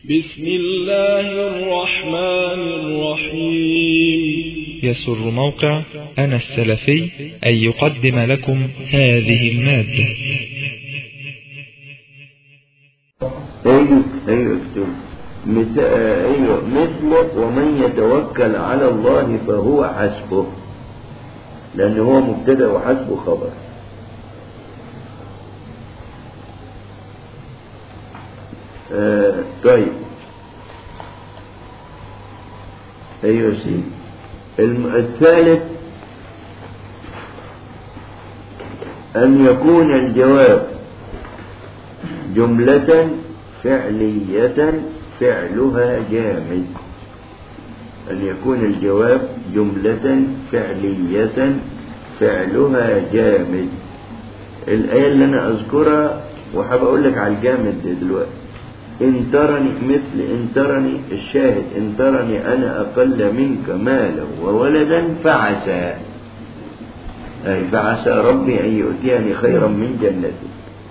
بسم الله الرحمن الرحيم يسر موقع أنا السلفي أن يقدم لكم هذه المادة أيوة أيوة اكتب مث- آه، أيوة مثل ومن يتوكل على الله فهو حسبه لأن هو مبتدأ وحسبه خبر آه طيب أيوة سيدي الم- الثالث أن يكون الجواب جملة فعلية فعلها جامد أن يكون الجواب جملة فعلية فعلها جامد الآية اللي أنا أذكرها وحاب أقول لك على الجامد ده دلوقتي إن ترني مثل إن ترني الشاهد إن ترني أنا أقل منك مالا وولدا فعسى أي فعسى ربي أن يؤتيني خيرا من جنته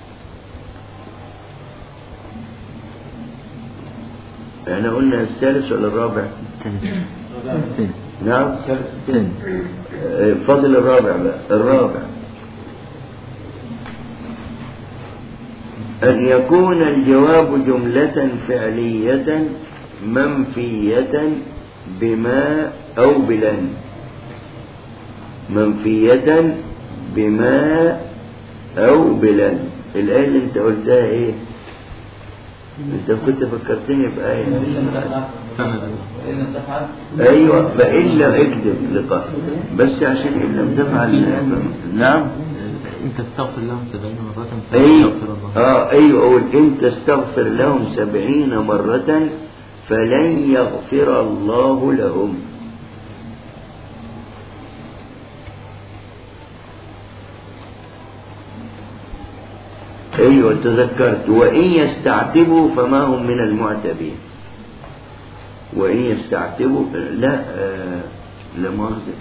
احنا قلنا الثالث ولا الرابع نعم آه، فاضل الرابع بقى الرابع أن يكون الجواب جملة فعلية منفية بما أو بلن منفية بما أو بلن الآية اللي أنت قلتها إيه؟ أنت كنت فكرتني بآية أيوة فإن لم اكذب لقاء بس عشان إن لم تفعل نعم انت تستغفر لهم سبعين مرة أيوة فيغفر الله آه أيوة أقول إن تستغفر لهم سبعين مرة فلن يغفر الله لهم أيوة تذكرت وإن يستعتبوا فما هم من المعتبين وإن يستعتبوا لا آه لا مؤاخذة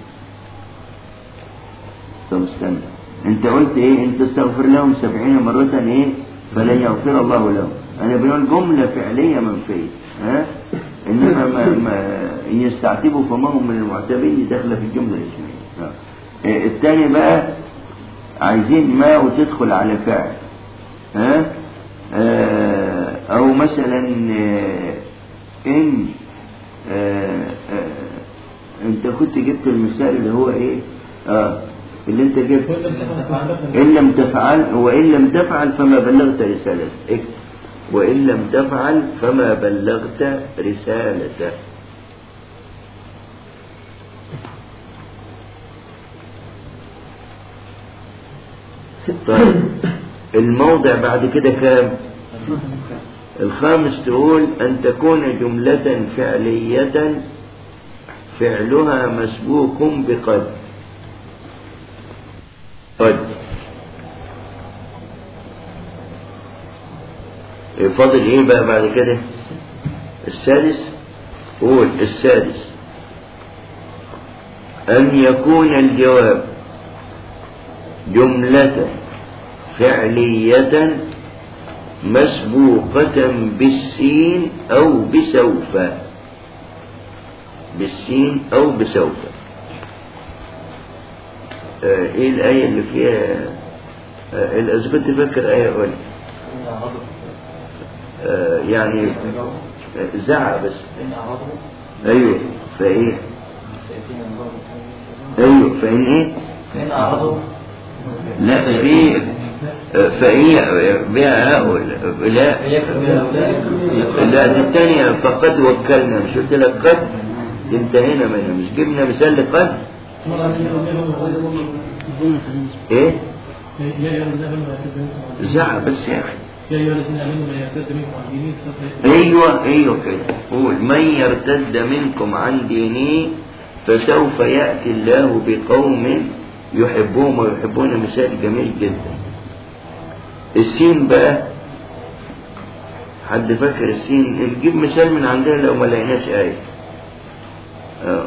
طب استنى انت قلت ايه انت تستغفر لهم سبعين مرة ايه فلن يغفر الله لهم انا بقول جملة فعلية منفية ها انما ما, ما ان يستعتبوا فما هم من المعتبين دي داخلة في الجملة الاسمية ها. إيه التاني بقى عايزين ما وتدخل على فعل ها آه او مثلا آه، ان آه آه انت كنت جبت المثال اللي هو ايه اه اللي انت جبت ان لم تفعل وان لم تفعل فما بلغت رسالته اكتب وان لم تفعل فما بلغت رسالته طيب الموضع بعد كده كام الخامس تقول أن تكون جملة فعلية فعلها مسبوق بقد قد فاضل ايه بقى بعد كده السادس قول السادس أن يكون الجواب جملة فعلية مسبوقة بالسين أو بسوف بالسين أو بسوف آه إيه الآية اللي فيها آه إذا كنت فاكر آية أقول آه يعني آه زعق بس أيوه فإيه أيوه فإن إيه لا في فهي بها هؤلاء لا لا دي الثانية فقد وكلنا مش قلت لك قد انتهينا منها مش جبنا مثال لقد ايه زعق بس يا اخي يا ايها الذين امنوا من يرتد منكم عن دينه فسوف يأتي ايوه ايوه كده قول من يرتد منكم عن دينه فسوف ياتي الله بقوم يحبهم ويحبون مثال جميل جدا السين بقى حد فاكر السين نجيب مثال من عندنا لو ما لقيناش آية آه.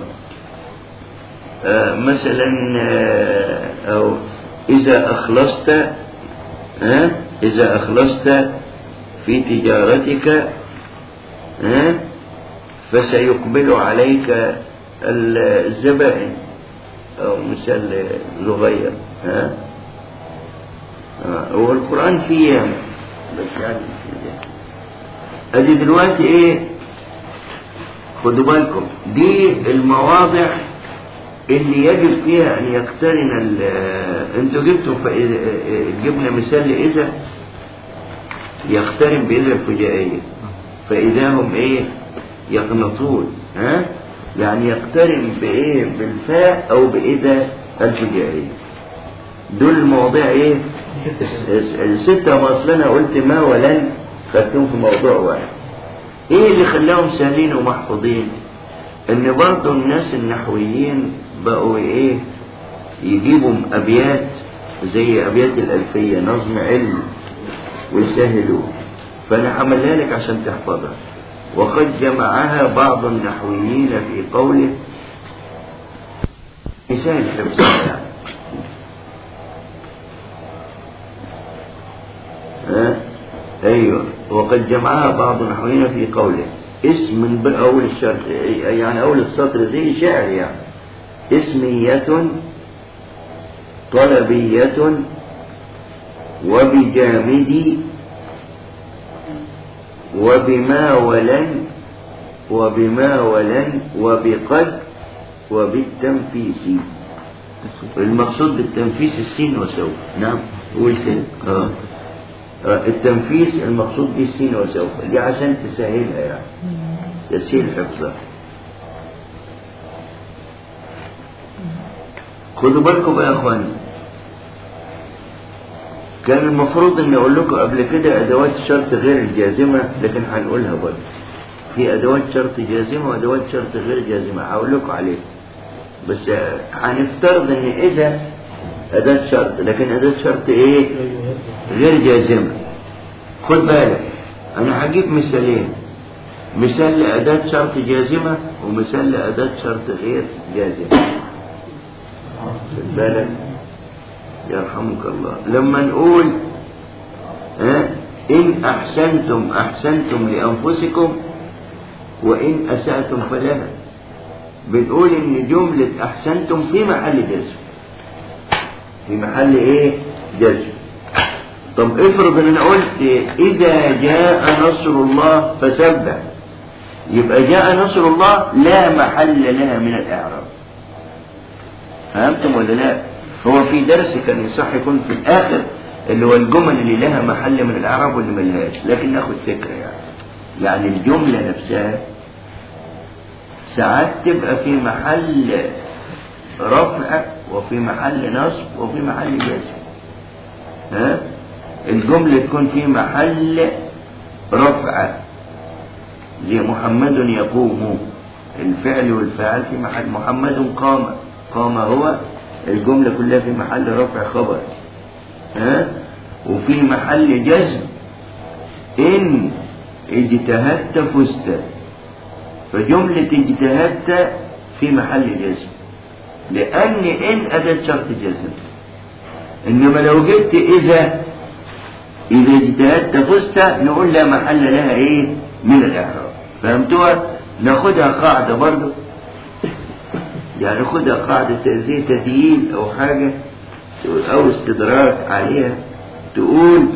آه مثلا آه أو إذا أخلصت ها إذا أخلصت في تجارتك ها فسيقبل عليك الزبائن أو مثال صغير ها آه، هو القرآن فيه ياما بس يعني ادي دلوقتي ايه خدوا بالكم دي المواضع اللي يجب فيها ان يقترن ال- انتوا جبتوا فإذا- جبنا مثال لإذا يقترن بإذا الفجائية فإذا هم ايه يقنطون ها يعني يقترن بايه بالفاء او بإذا الفجائية دول المواضيع ايه الس- الستة ما اصل انا قلت ما ولن خدتهم في موضوع واحد ايه اللي خلاهم سهلين ومحفوظين ان برضو الناس النحويين بقوا ايه يجيبوا ابيات زي ابيات الالفية نظم علم ويسهلوه فانا عملها لك عشان تحفظها وقد جمعها بعض النحويين في قوله يسهل حفظها يعني ها؟ ايوه وقد جمعها بعض النحويين في قوله اسم من ب- اول الشرط يعني اول السطر زي شعر يعني اسمية طلبية وبجامد وبما ولن وبما ولن وبقد وبالتنفيس المقصود بالتنفيس السين وسوف نعم قول كده اه آه، التنفيس المقصود به السين وسوف دي عشان تسهلها يعني تسهيل حفظها خدوا بالكم بقى يا اخواني كان المفروض اني اقول لكم قبل كده ادوات الشرط غير الجازمه لكن هنقولها برضه في ادوات شرط جازمه وادوات شرط غير جازمه هقول لكم عليها بس آه، هنفترض ان اذا اداه شرط لكن اداه شرط ايه غير جازمه خد بالك انا هجيب مثالين مثال لاداه شرط جازمه ومثال لاداه شرط غير جازمه خد بالك يرحمك الله لما نقول ها إن أحسنتم أحسنتم لأنفسكم وإن أسأتم فلها بنقول إن جملة أحسنتم في محل جزم في محل إيه جزم طب افرض ان انا قلت اذا جاء نصر الله فسبح يبقى جاء نصر الله لا محل لها من الاعراب فهمتم ولا لا هو في درس كان يصح يكون في الاخر اللي هو الجمل اللي لها محل من الاعراب واللي ملهاش لكن ناخد فكره يعني يعني الجمله نفسها ساعات تبقى في محل رفع وفي محل نصب وفي محل جزم ها الجمله تكون في محل رفع زي محمد يقوم الفعل والفاعل في محل محمد قام قام هو الجملة كلها في محل رفع خبر ها وفي محل جزم إن اجتهدت فزت فجملة اجتهدت في محل جزم لأن إن أداة شرط جزم إنما لو جبت إذا إذا اجتهدت فزت نقول لا محل لها إيه من الإعراب فهمتوها ناخدها قاعدة برضه يعني خدها قاعدة زي تديين أو حاجة أو استدراك عليها تقول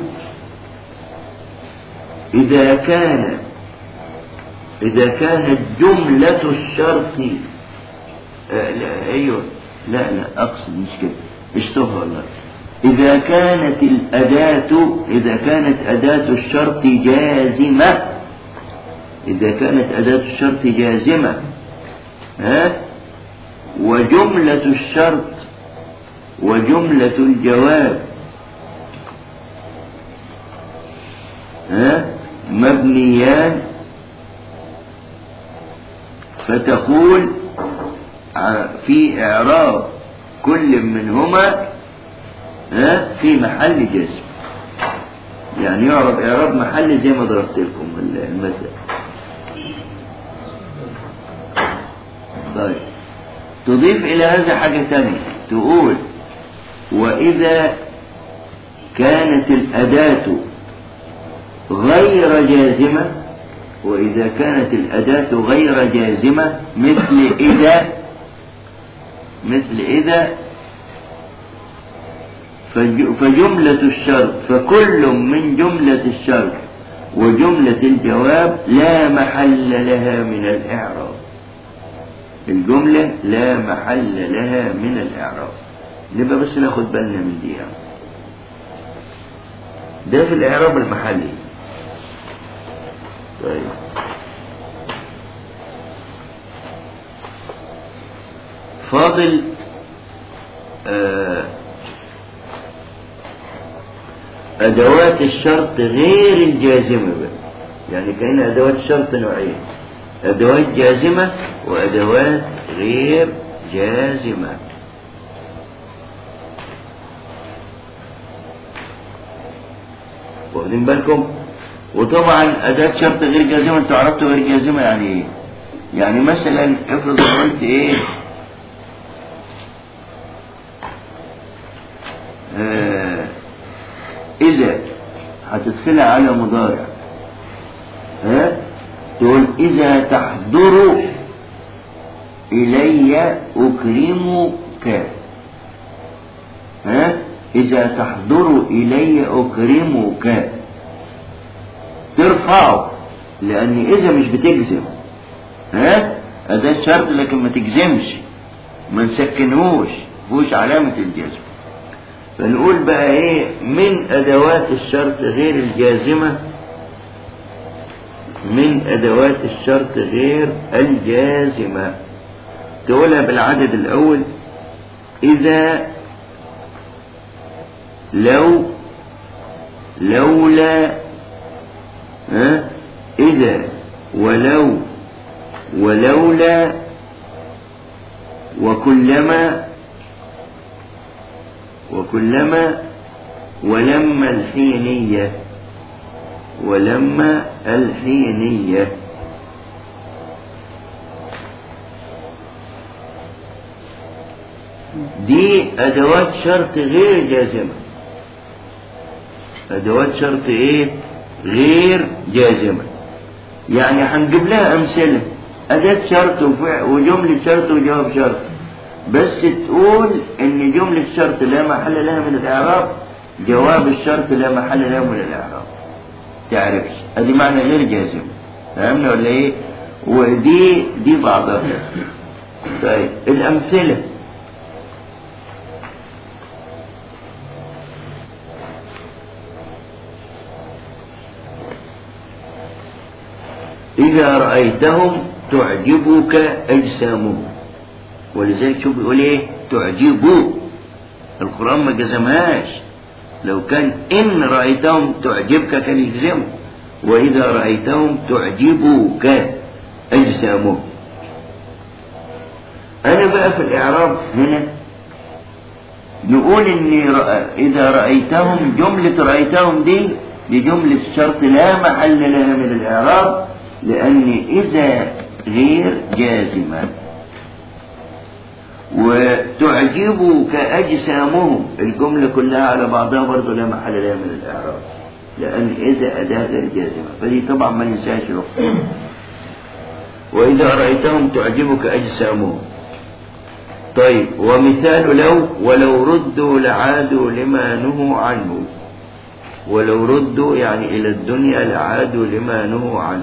إذا كان إذا كانت جملة الشرط آه لا أيوه لا لا أقصد مش كده اشتهر والله إذا كانت الأداة إذا كانت أداة الشرط جازمة إذا كانت أداة الشرط جازمة ها وجملة الشرط وجملة الجواب ها مبنيان فتقول في إعراب كل منهما ها في محل جزم يعني يعرب إعراب محل زي ما ضربت لكم المثل طيب تضيف إلى هذا حاجة ثانية تقول وإذا كانت الأداة غير جازمة وإذا كانت الأداة غير جازمة مثل إذا مثل إذا فج- فجملة الشرط فكل من جملة الشرط وجملة الجواب لا محل لها من الإعراب الجملة لا محل لها من الإعراب نبقى بس ناخد بالنا من دي يعني. ده في الإعراب المحلي طيب فاضل آه أدوات الشرط غير الجازمة بقى يعني كأن أدوات الشرط نوعين أدوات جازمة وأدوات غير جازمة واخدين بالكم وطبعا أداة شرط غير جازمة انتوا عرفتوا غير جازمة يعني ايه يعني مثلا افرض أنا قلت ايه آه إذا هتدخلها على مضارع ها تقول إذا تحضر إلي أكرمك ها إذا تحضر إلي أكرمك ترفعه لأن إذا مش بتجزم ها أداة شرط لكن ما تجزمش ما نسكنهوش فيهوش علامة الجزم فنقول بقى ايه من ادوات الشرط غير الجازمة من ادوات الشرط غير الجازمة تقولها بالعدد الاول اذا لو لولا ها اذا ولو ولولا وكلما وكلما ولما الحينية ولما الحينية دي أدوات شرط غير جازمة أدوات شرط إيه غير جازمة يعني هنجيب لها أمثلة أداة شرط وفع- وجملة شرط وجواب شرط بس تقول ان جملة الشرط لا محل لها من الاعراب جواب الشرط لا محل له من الاعراب تعرفش ادي معنى غير جازم فهمنا ولا ايه ودي دي بعضها طيب الامثله إذا رأيتهم تعجبك أجسامهم ولذلك شوف بيقول ايه تعجبوا القرآن ما جزمهاش لو كان إن رأيتهم تعجبك كان يجزمه وإذا رأيتهم تعجبك أجسامهم أنا بقى في الإعراب هنا نقول إن رأ- إذا رأيتهم جملة رأيتهم دي دي جملة شرط لا محل لها من الإعراب لأن إذا غير جازمة وتعجبك أجسامهم الجملة كلها على بعضها برضه لا محل لها من الإعراب لأن إذا أداة غير جازمة فدي طبعا ما ننساش له وإذا رأيتهم تعجبك أجسامهم طيب ومثال لو ولو ردوا لعادوا لما نهوا عنه ولو ردوا يعني إلى الدنيا لعادوا لما نهوا عنه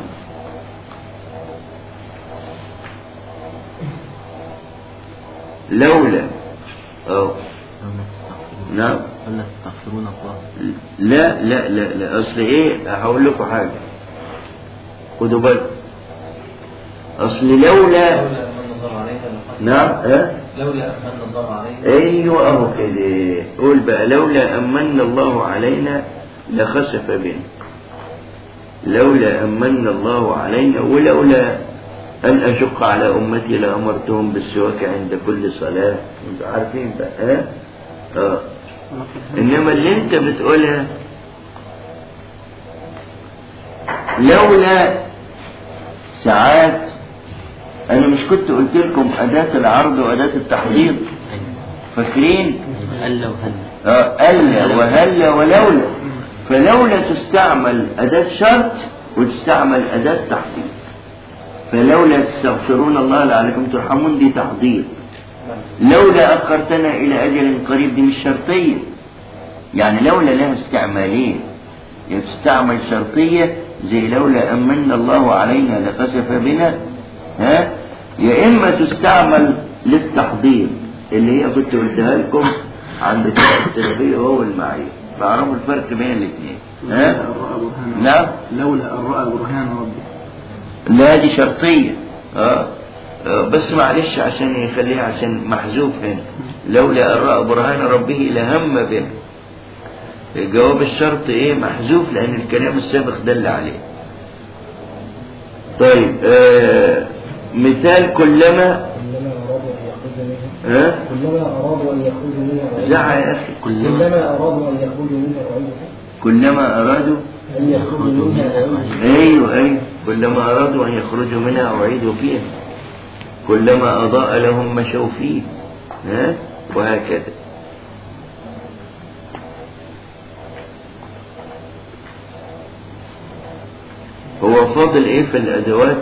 لولا أو نعم ولا تستغفرون الله لا لا لا لا اصل ايه هقول لكم حاجه خدوا بالكم اصل لولا لولا أمن الله علينا لخسف نعم ها لولا أمن الله علينا ايوه اهو كده قول بقى لولا امن الله علينا لخسف بنا لولا امن الله علينا ولولا ان اشق على امتي لامرتهم بالسواك عند كل صلاه انتوا عارفين بقى ها اه انما اللي انت بتقولها لولا ساعات انا مش كنت قلت لكم اداه العرض واداه التحضير فاكرين ألا وهل آه، ألا وهلا ولولا فلولا تستعمل أداة شرط وتستعمل أداة تحضير فلولا تستغفرون الله لعلكم ترحمون دي تحضير لولا أخرتنا إلى أجل قريب دي مش شرطية يعني لولا لها استعمالين يعني تستعمل شرطية زي لولا أمن الله علينا لخسف بنا ها يا إما تستعمل للتحضير اللي هي كنت قلتها لكم عند السلفية وهو المعية تعرفوا الفرق بين الاثنين ها نعم لولا أن رأى برهان ربه لا دي شرطية آه. آه، بس معلش عشان يخليها عشان محذوف هنا لولا أن رأى برهان ربه لهم به جواب الشرط ايه محذوف لأن الكلام السابق دل عليه طيب آه مثال كلما كلما أرادوا أن يخرجوا منها ها كلما أرادوا أن يخرجوا منها أعيدوا زعل يا أخي كلما أرادوا أن يخرجوا منها أعيدوا كلما أرادوا أن يخرجوا منها أعيدوا أيوه أيوه كلما أرادوا أن يخرجوا منها أعيدوا فيها كلما أضاء لهم مشوا فيه ها وهكذا هو فاضل ايه في الادوات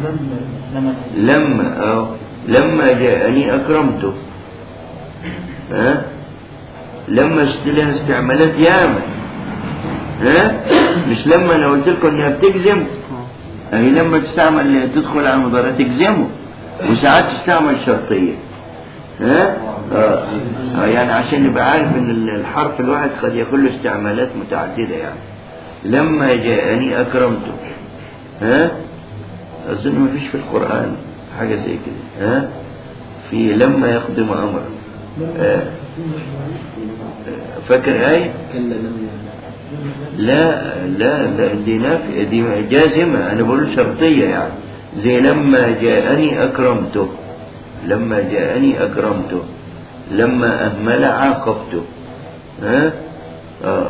لما اه لما جاءني اكرمته ها لما است- لها استعمالات ياما ها مش لما انا قلت لكم انها بتجزم اهي لما تستعمل تدخل على المضارع تجزمه وساعات تستعمل شرطيه ها آه. آه يعني عشان نبقى عارف ان ال- الحرف الواحد قد يكون له استعمالات متعدده يعني لما جاءني اكرمته ها اظن ما فيش في القران حاجه زي كده ها في لما يقدم امر آه. فاكر ايه كلا لم لا لا لا دي نافية دي جازمة أنا بقول شرطية يعني زي لما جاءني أكرمته لما جاءني أكرمته لما أهمل عاقبته ها آه.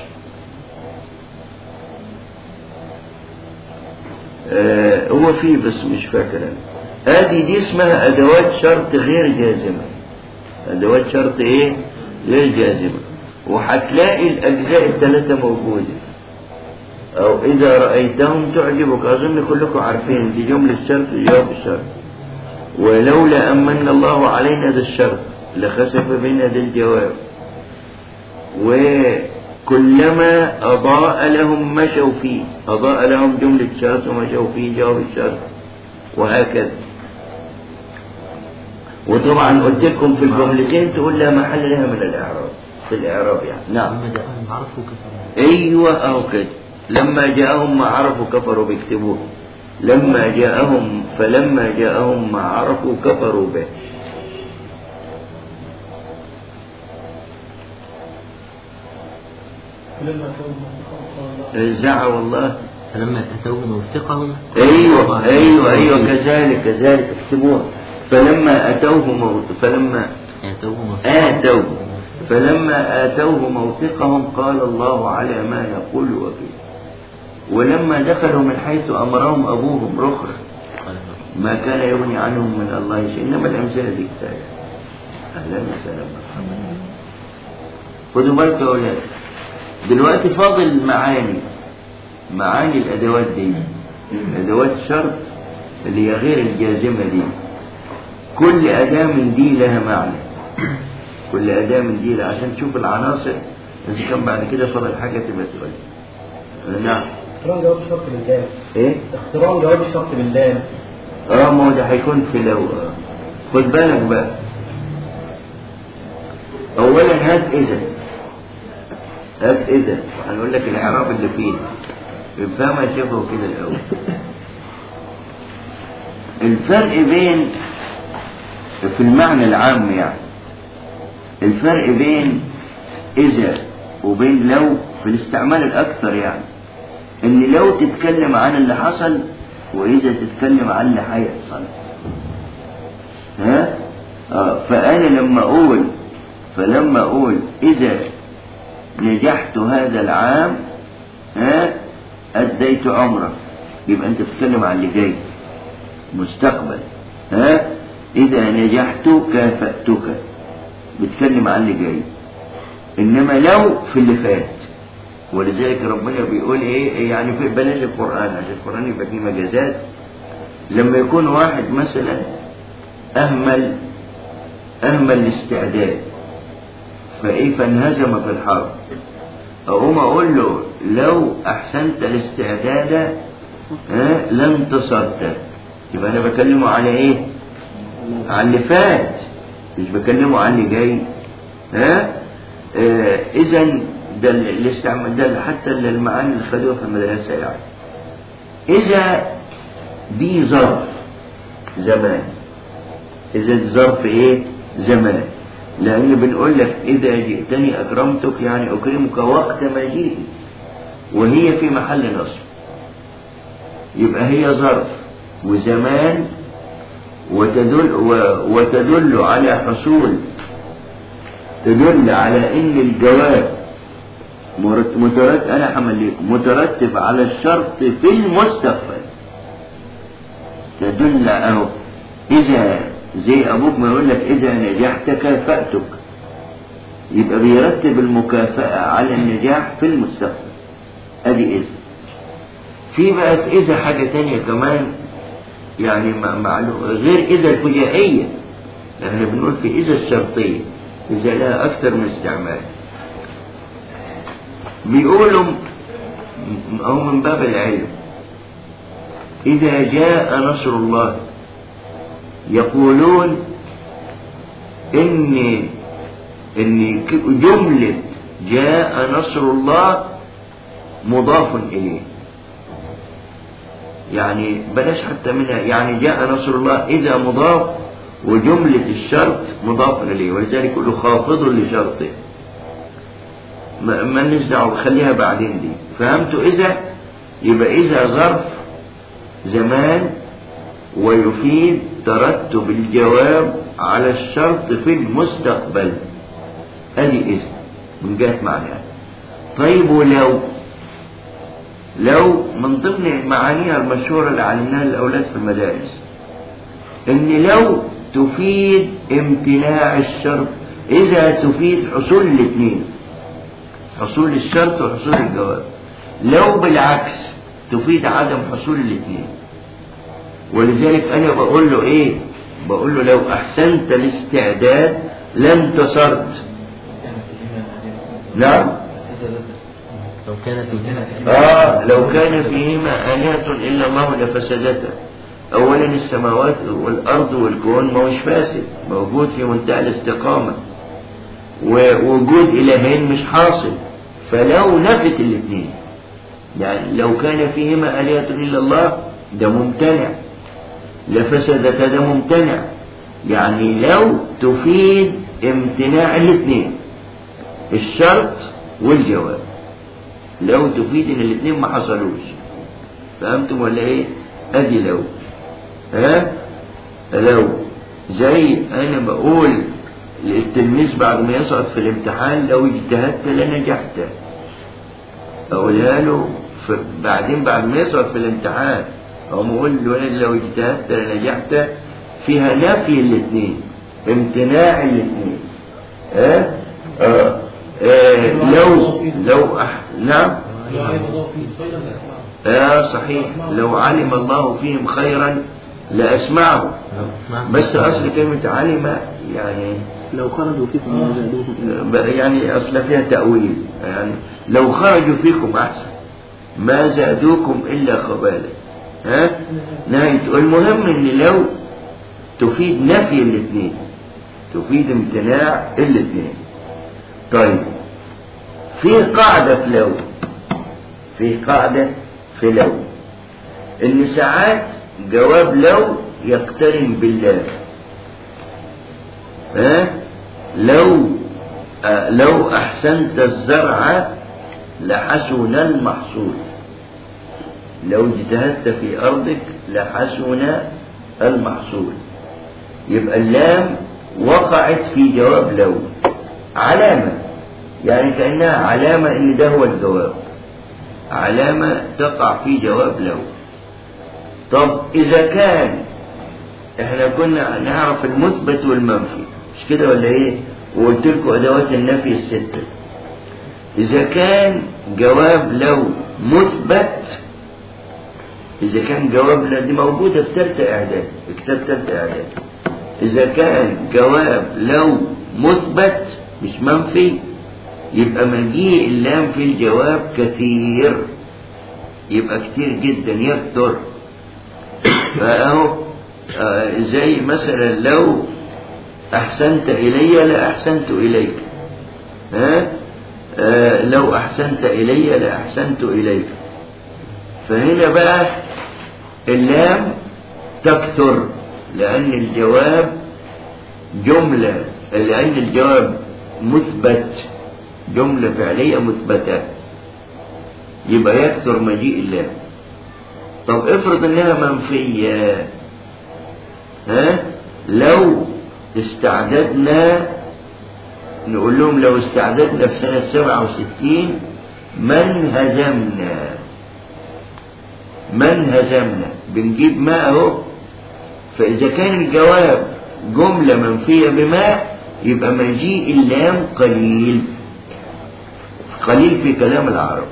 آه هو فيه بس مش فاكر أنا هذه دي اسمها أدوات شرط غير جازمة أدوات شرط إيه؟ غير جازمة وهتلاقي الأجزاء الثلاثة موجودة أو إذا رأيتهم تعجبك أظن كلكم عارفين دي جملة شرط وجواب الشرط ولولا أمن الله علينا ده الشرط لخسف بنا ده الجواب وكلما أضاء لهم مشوا فيه أضاء لهم جملة شرط ومشوا فيه جواب الشرط وهكذا وطبعا قلت لكم في الجملتين تقول لا محل لها من الإعراب في الإعراب يعني نعم لما جاءهم عرفوا كفروا ايوه اهو كده لما جاءهم ما عرفوا كفروا بيكتبوه لما جاءهم فلما جاءهم ما عرفوا كفروا به زع والله فلما أتوا موثقهم ايوه ايوه ايوه كذلك كذلك اكتبوها فلما اتوه موت فلما آتوه موثقهم آتوه فلما آتوه موثقهم قال الله على ما يقول وكيل ولما دخلوا من حيث أمرهم أبوهم رخرا قال ما كان يغني عنهم من الله شيء إنما الأمثلة دي كفاية أهلا وسهلا مرحبا خدوا بالكم يا أولاد دلوقتي فاضل معاني معاني الأدوات دي أدوات شرط اللي هي غير الجازمة دي كل أداة من دي لها معنى كل أداة من دي لها عشان تشوف العناصر إذا كان بعد كده فاضل حاجة تبقى تقول نعم اختران جواب الشرط باللام إيه؟ اختران جواب الشرط باللام اه ما هو ده هيكون في لو آه. خد بالك بقى اولا هات اذا هات اذا هنقول لك الاعراب اللي فيه افهمها شوفه كده الاول الفرق بين في المعنى العام يعني الفرق بين اذا وبين لو في الاستعمال الاكثر يعني ان لو تتكلم عن اللي حصل واذا تتكلم عن اللي هيحصل ها آه فانا لما اقول فلما اقول اذا نجحت هذا العام ها اديت عمرك يبقى انت بتتكلم عن اللي جاي مستقبل ها اذا نجحت كافاتك بتكلم عن اللي جاي انما لو في اللي فات ولذلك ربنا بيقول ايه يعني في بلاش القرآن عشان القرآن يبقى فيه مجازات لما يكون واحد مثلا أهمل أهمل الاستعداد فإيه فانهزم في الحرب أقوم أقول له لو أحسنت الاستعداد ها لانتصرت يبقى أنا بكلمه على إيه؟ على اللي فات مش بكلمه على اللي جاي ها آه إذا ده الاستعمال ده حتى المعاني اللي خدوها في المدرسة يعني إذا دي ظرف زمان إذا ظرف إيه؟ زمان لأن بنقول لك إذا جئتني أكرمتك يعني أكرمك وقت مجيئي وهي في محل نصب يبقى هي ظرف وزمان وتدل وتدل على حصول تدل على ان الجواب مترتب انا همليكم مترتب على الشرط في المستقبل تدل اهو اذا زي ابوك ما يقول لك اذا نجحت كافأتك يبقى بيرتب المكافأة على النجاح في المستقبل ادي اذا في بقى في اذا حاجة تانية كمان يعني معلوم غير اذا الفجائية احنا بنقول في اذا الشرطية اذا لها اكثر من استعمال بيقولوا او من باب العلم اذا جاء نصر الله يقولون ان ان جملة جاء نصر الله مضاف اليه يعني بلاش حتى منها يعني جاء نصر الله اذا مضاف وجملة الشرط مضاف اليه ولذلك يقولوا خافض لشرطه ما دعوه خليها بعدين دي فهمتوا اذا يبقى اذا ظرف زمان ويفيد ترتب الجواب على الشرط في المستقبل ادي اذا من جهه معناها طيب ولو لو من ضمن معانيها المشهورة اللي علمناها للأولاد في المدارس إن لو تفيد امتناع الشرط إذا تفيد حصول الاثنين حصول الشرط وحصول الجواب لو بالعكس تفيد عدم حصول الاثنين ولذلك أنا بقول له إيه بقول له لو أحسنت الاستعداد لانتصرت نعم لو كان في آه لو كان فيهما آلهة إلا الله لفسدتا أولا السماوات والأرض والكون ما هوش فاسد موجود في منتهى الاستقامة ووجود إلهين مش حاصل فلو نفت الاثنين يعني لو كان فيهما آلهة إلا الله ده ممتنع لفسدتا ده ممتنع يعني لو تفيد امتناع الاثنين الشرط والجواب لو تفيد ان الاثنين ما حصلوش فهمتم ولا ايه ادي لو ها لو زي انا بقول للتلميذ بعد ما يسقط في الامتحان لو اجتهدت لنجحت اقولها له بعدين بعد ما يسقط في الامتحان او اقول له لو اجتهدت لنجحت فيها نفي الاثنين امتناع الاثنين ها آه. آه لو لو أح... نعم آه صحيح لو علم الله فيهم خيرا لأسمعه بس أصل كلمة علم يعني لو خرجوا فيكم ما زادوهم يعني أصل فيها تأويل يعني لو خرجوا فيكم أحسن ما زادوكم إلا خبالا ها نهاية المهم إن لو تفيد نفي الاثنين تفيد امتناع الاثنين طيب في قاعدة في لو في قاعدة في لو ان ساعات جواب لو يقترن بالله ها لو آه لو احسنت الزرع لحسن المحصول لو اجتهدت في ارضك لحسن المحصول يبقى اللام وقعت في جواب لو علامة يعني كأنها علامة ان ده هو الجواب علامة تقع في جواب لو طب اذا كان احنا كنا نعرف المثبت والمنفي مش كده ولا ايه وقلت لكم ادوات النفي الستة إذا كان جواب لو مثبت إذا كان جواب لا دي موجودة في تالتة إعداد في كتاب تالتة إعداد إذا كان جواب لو مثبت مش منفي يبقى مجيء اللام في الجواب كثير يبقى كتير جدا يكثر فأهو آه، زي مثلا لو أحسنت إلي لأحسنت إليك ها آه، لو أحسنت إلي لأحسنت إليك فهنا بقى اللام تكثر لأن الجواب جملة لأن الجواب مثبت جملة فعلية مثبتة يبقى يكثر مجيء اللام طب افرض انها منفية ها لو استعددنا نقول لهم لو استعددنا في سنة سبعة وستين من هزمنا من هزمنا بنجيب ماء اهو فإذا كان الجواب جملة منفية بماء يبقى مجيء اللام قليل قليل في كلام العرب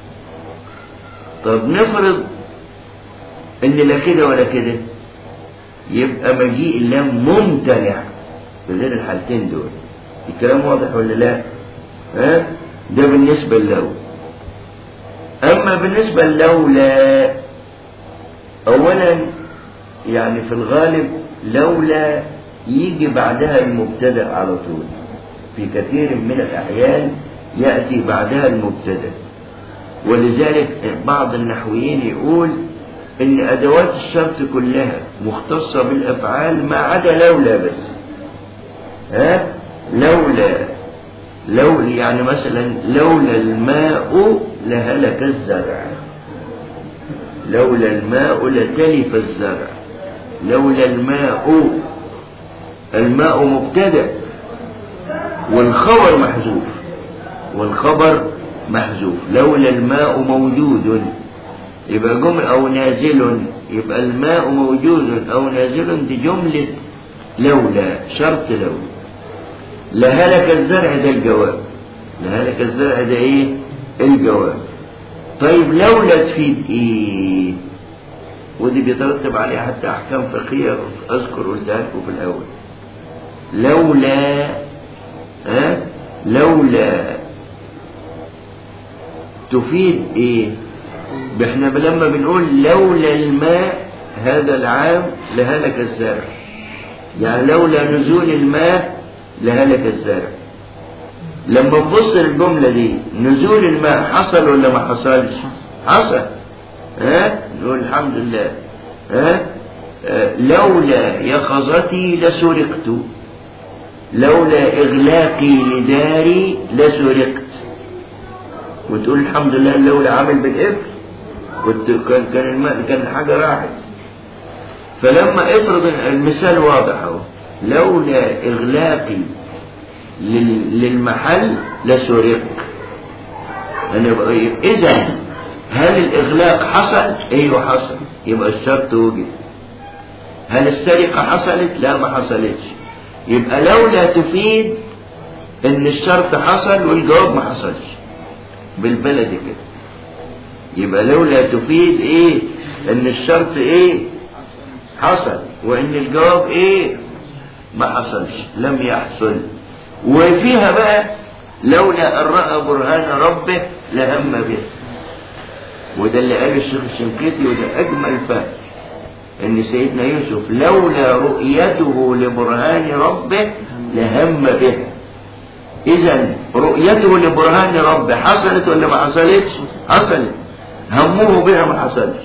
طب نفرض ان لا كده ولا كده يبقى مجيء اللام ممتنع في غير الحالتين دول الكلام واضح ولا لا ها ده بالنسبة لو اما بالنسبة لولا اولا يعني في الغالب لولا يجي بعدها المبتدا على طول في كثير من الاحيان ياتي بعدها المبتدا ولذلك بعض النحويين يقول ان ادوات الشرط كلها مختصه بالافعال ما عدا لولا بس ها لولا لولا يعني مثلا لولا الماء لهلك الزرع لولا الماء لتلف الزرع لولا الماء الماء مبتدا والخبر محذوف والخبر محذوف لولا الماء موجود يبقى جملة أو نازل يبقى الماء موجود أو نازل دي جملة لولا شرط لولا لهلك الزرع ده الجواب لهلك الزرع ده ايه الجواب طيب لولا تفيد ايه ودي بيترتب عليها حتى احكام فقهيه اذكر قلتها لكم في الاول لولا ها لولا تفيد ايه احنا لما بنقول لولا الماء هذا العام لهلك الزرع يعني لولا نزول الماء لهلك الزرع لما نبص للجملة دي نزول الماء حصل ولا ما حصلش حصل ها نقول الحمد لله ها آه، لولا يقظتي لسرقت لولا إغلاقي لداري لسرقت وتقول الحمد لله لولا عامل بالإبر كنت كان كان الماء كان الحاجة راحت فلما افرض المثال واضح اهو لولا إغلاقي لل- للمحل لسرق أنا بقى- إذا هل الإغلاق حصل؟ أيوه حصل يبقى الشرط وجد هل السرقة حصلت؟ لا ما حصلتش يبقى لولا تفيد إن الشرط حصل والجواب ما حصلش بالبلدي كده يبقى لولا تفيد إيه؟ إن الشرط إيه؟ حصل وإن الجواب إيه؟ ما حصلش لم يحصل وفيها بقى لولا أن رأى برهان ربه لهم به وده اللي قاله الشيخ الشنقيطي وده أجمل فهم إن سيدنا يوسف لولا رؤيته لبرهان ربه لهم به إذا رؤيته لبرهان ربه حصلت ولا ما حصلتش؟ حصلت همه بها ما حصلش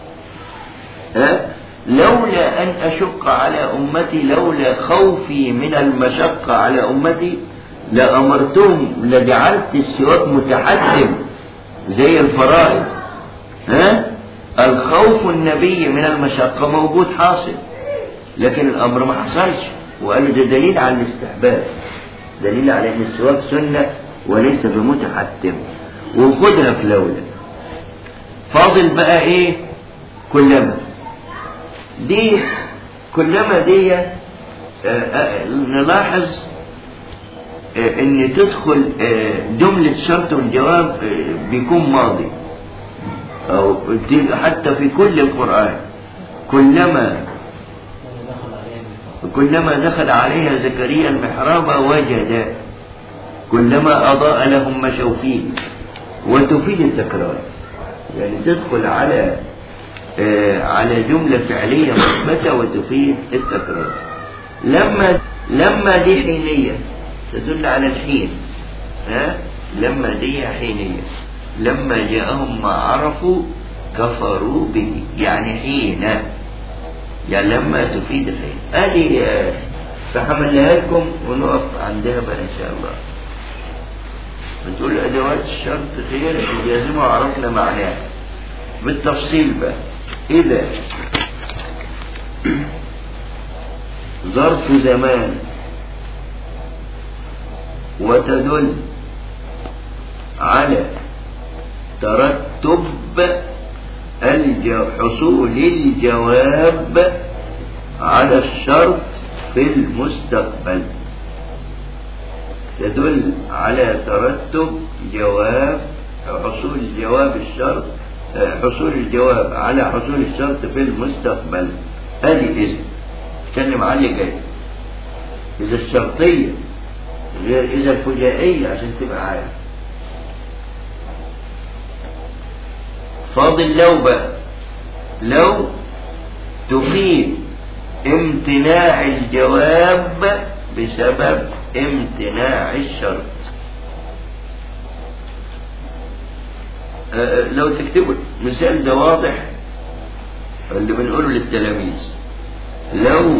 ها؟ لولا أن أشق على أمتي لولا خوفي من المشقة على أمتي لأمرتهم لجعلت السواك متحتم زي الفرائض ها الخوف النبي من المشقة موجود حاصل لكن الأمر ما حصلش وقالوا ده دليل على الاستحباب دليل على أن السواك سنة وليس بمتحتم وخدها في لولا فاضل بقى إيه كلما دي كلما دي آه، آه، نلاحظ آه، ان تدخل آه، جملة شرط والجواب آه، بيكون ماضي او دي حتى في كل القرآن كلما دخل عليه كلما دخل عليها زكريا المحراب وجد كلما أضاء لهم مشوا فيه وتفيد التكرار يعني تدخل على آه، على جملة فعلية مثبتة وتفيد التكرار لما لما دي حينية تدل على الحين ها لما دي حينية لما جاءهم ما عرفوا كفروا به يعني حين يعني لما تفيد الحين هذه آه، فحملها لكم ونقف عندها بقى ان شاء الله بتقول ادوات الشرط غير الجازمه وعرفنا معناها بالتفصيل بقى اذا ظرف زمان وتدل على ترتب الج- حصول الجواب على الشرط في المستقبل تدل على ترتب جواب حصول الجواب الشرط حصول الجواب على حصول الشرط في المستقبل هذه إذا تكلم عليه جاي إذا الشرطية غير إذا الفجائية عشان تبقى عارف فاضل لو بقى لو تفيد امتناع الجواب بسبب امتناع الشرط آه، لو تكتبوا المثال ده واضح اللي بنقوله للتلاميذ لو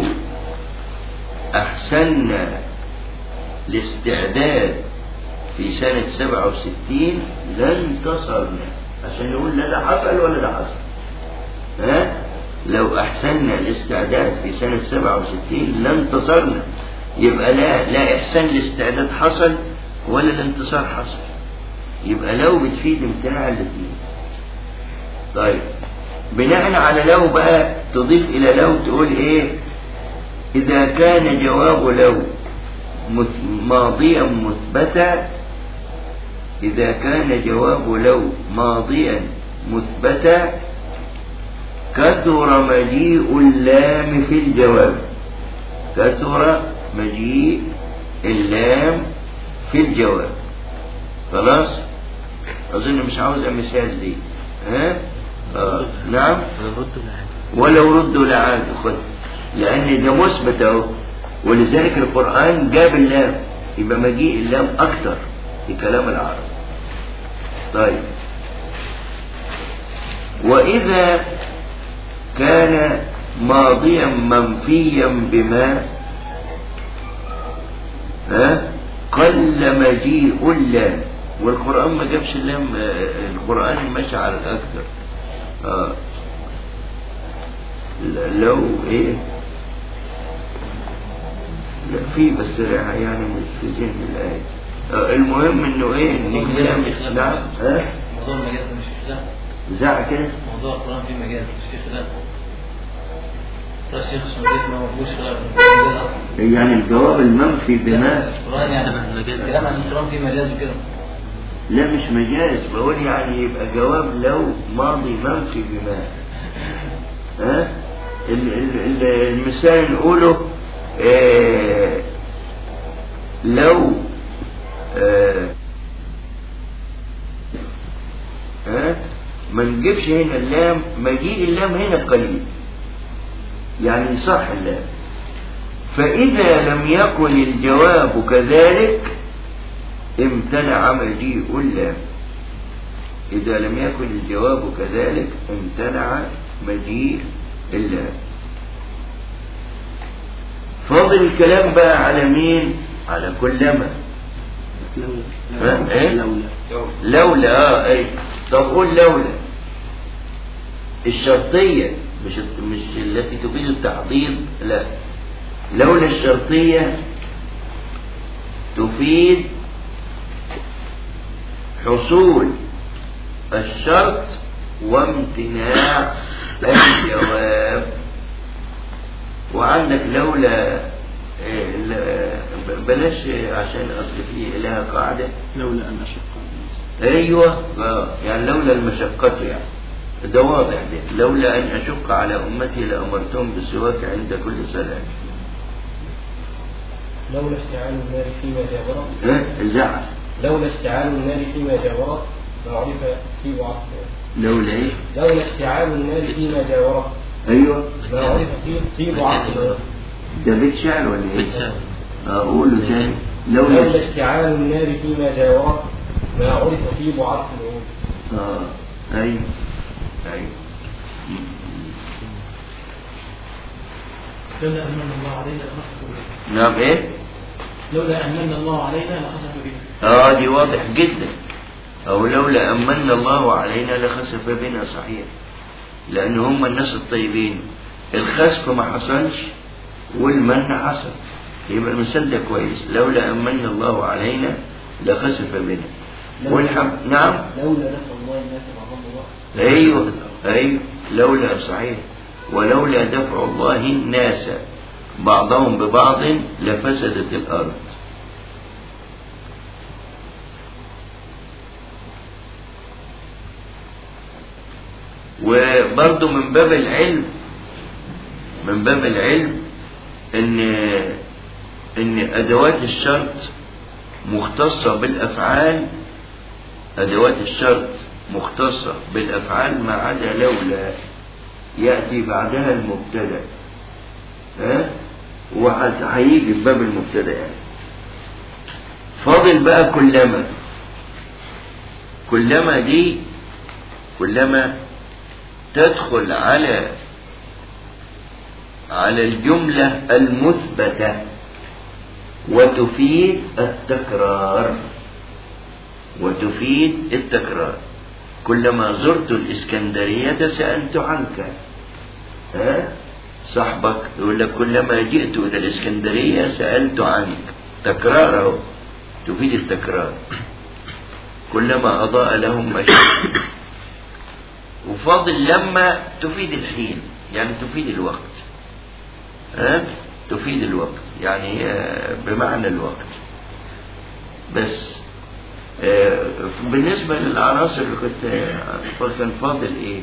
أحسننا الاستعداد في سنة سبعة وستين لانتصرنا عشان نقول لا ده حصل ولا ده حصل ها لو أحسننا الاستعداد في سنة سبعة وستين لانتصرنا يبقى لا لا إحسان الاستعداد حصل ولا الانتصار حصل يبقى لو بتفيد امتناع الاثنين طيب بناء على لو بقى تضيف إلى لو تقول إيه إذا كان جواب لو مث- ماضيا مثبتا إذا كان جواب لو ماضيا مثبتا كثر مجيء اللام في الجواب كثر مجيء اللام في الجواب خلاص أظن مش عاوز مثال دي ها آه. نعم ولو ردوا لعادوا خد لأن ده مثبت أهو ولذلك القرآن جاب اللام يبقى مجيء اللام أكثر في كلام العرب طيب وإذا كان ماضيا منفيا بما ها قل مجيء اللام والقرآن ما جابش اللام آه، القرآن ماشي على الأكثر آه. ل- لو ايه لا في بس يعني مش في ذهن الآية آه، المهم انه ايه ان موضوع الكلام مجاز مش خلاف. نعم ها موضوع المجاز ده مش في خلاف زع كده موضوع القرآن فيه مجاز مش فيه خلاف ده الشيخ الشنقيطي ما فيهوش خلاف المجاز أصلا. يعني الجواب المنفي بما القرآن يعني كلام عن القرآن فيه مجاز وكده لا مش مجاز بقول يعني يبقى جواب لو ماضي منفي بما ها ال- ال- ال- المثال نقوله آه لو آه ها ما نجيبش هنا اللام مجيء اللام هنا قليل يعني صح اللام فإذا لم يكن الجواب كذلك امتنع مجيء اللام إذا لم يكن الجواب كذلك امتنع مجيء اللام فاضل الكلام بقى على مين على كلما ها؟ إيه؟ لولا اه اي طب قول لولا الشرطية مش مش التي تفيد التحضير لا لولا الشرطية تفيد حصول الشرط وامتناع الجواب وعندك لولا آه، ل- ب- بلاش عشان اصل في لها قاعده لولا أن أشق على الناس ايوه آه، يعني لولا المشقة يعني ده واضح ده لولا ان اشق على امتي لامرتهم بالسواك عند كل صلاه لولا اشتعال النار فيما جاورت ها الزعل لولا اشتعال النار فيما جاورت ما عرف طيب عصر لولا ايه لولا اشتعال النار فيما جاورت ايوه ما عرف طيب طيب عصر ده بيت شعر ولا ايه بيت شعر. آه، قوله تاني لولا لولا اشتعال النار فيما جاورت ما عرف طيب عصر العود اه ايوه ايوه لولا أمن الله علينا لخسف بنا نعم ايه لولا أمن الله علينا لخسف بنا اه دي واضح جدا او لولا امن الله علينا لخسف بنا صحيح لان هم الناس الطيبين الخسف ما حصلش والمن حصل يبقى المثال ده كويس لولا امن الله علينا لخسف بنا والحمد نعم لولا دفع الله الناس بعضهم ببعض ايوه ايوه لولا صحيح ولولا دفع الله الناس بعضهم ببعض لفسدت الارض وبرضه من باب العلم من باب العلم ان ان ادوات الشرط مختصه بالافعال ادوات الشرط مختصه بالافعال ما عدا لولا ياتي بعدها المبتدا ها وهيجي في باب المبتدا يعني فاضل بقى كلما كلما دي كلما تدخل على على الجملة المثبتة وتفيد التكرار وتفيد التكرار كلما زرت الإسكندرية سألت عنك ها صاحبك يقول لك كلما جئت إلى الإسكندرية سألت عنك تكرار أهو تفيد التكرار كلما أضاء لهم مشي وفاضل لما تفيد الحين يعني تفيد الوقت ها تفيد الوقت يعني آه، بمعنى الوقت بس آه، بالنسبة للعناصر اللي كنت آه، كان فاضل ايه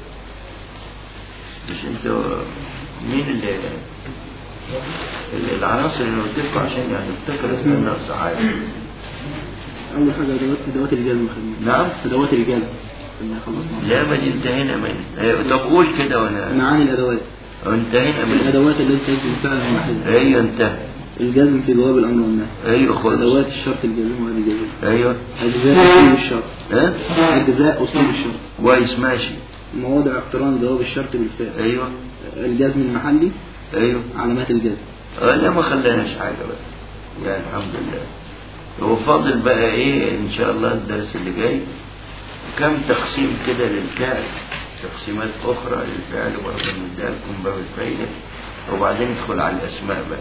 مش انتوا مين اللي اللي- العناصر اللي قلت لكم عشان يعني افتكر اسمها صحيح أول حاجة أدوات أدوات الجزم خلينا نعم أدوات الجزم اللي خلصنا لا ما دي انتهينا منه آه، طب قول كده وانا معاني الأدوات انتهينا منه الأدوات التي تجزم فعلا واحدا ايوه انتهى الجزم في جواب الأمر والنهي ايوه خلص أدوات الشرط الجزم وهذه الجزم ايوه أجزاء أصول الشرط ها أجزاء أصول الشرط كويس ماشي مواضع اقتران جواب الشرط بالفعل ايوه الجزم المحلي ايوه علامات الجزم آه، لا ما خلاناش حاجه بقى يعني الحمد لله هو فاضل بقى ايه ان شاء الله الدرس اللي جاي كم تقسيم كده للفعل تقسيمات اخرى للفعل برضه نديها لكم باب الفايده وبعدين ندخل على الاسماء بقى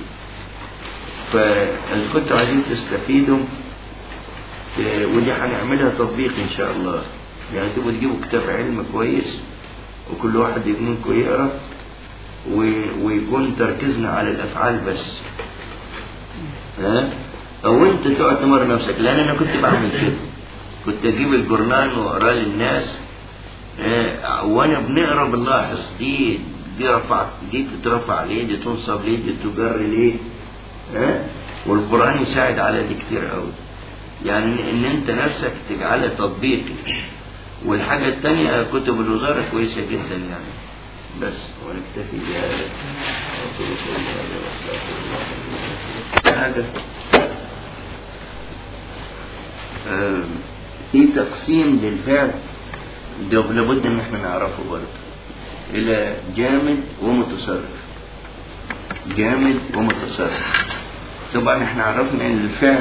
فإذا كنتوا عايزين تستفيدوا آه، ودي هنعملها تطبيق ان شاء الله يعني تبقوا تجيبوا كتاب علم كويس وكل واحد منكم يقرا و- ويكون تركيزنا على الافعال بس ها او انت تقعد تمر نفسك لان انا كنت بعمل كده كنت اجيب الجورنال واقراه للناس ها، وانا بنقرا بنلاحظ دي دي رفعت دي تترفع ليه دي تنصب ليه دي تجر ليه ها والقران يساعد على دي كتير قوي يعني ان انت نفسك تجعلها تطبيقي والحاجه الثانيه كتب الوزاره كويسه جدا يعني بس ونكتفي بهذا وأقول قولي هذا وأستغفر الله حاجة آم، في تقسيم للفعل ده لابد ان احنا نعرفه برضه الى جامد ومتصرف جامد ومتصرف طبعا احنا عرفنا ان الفعل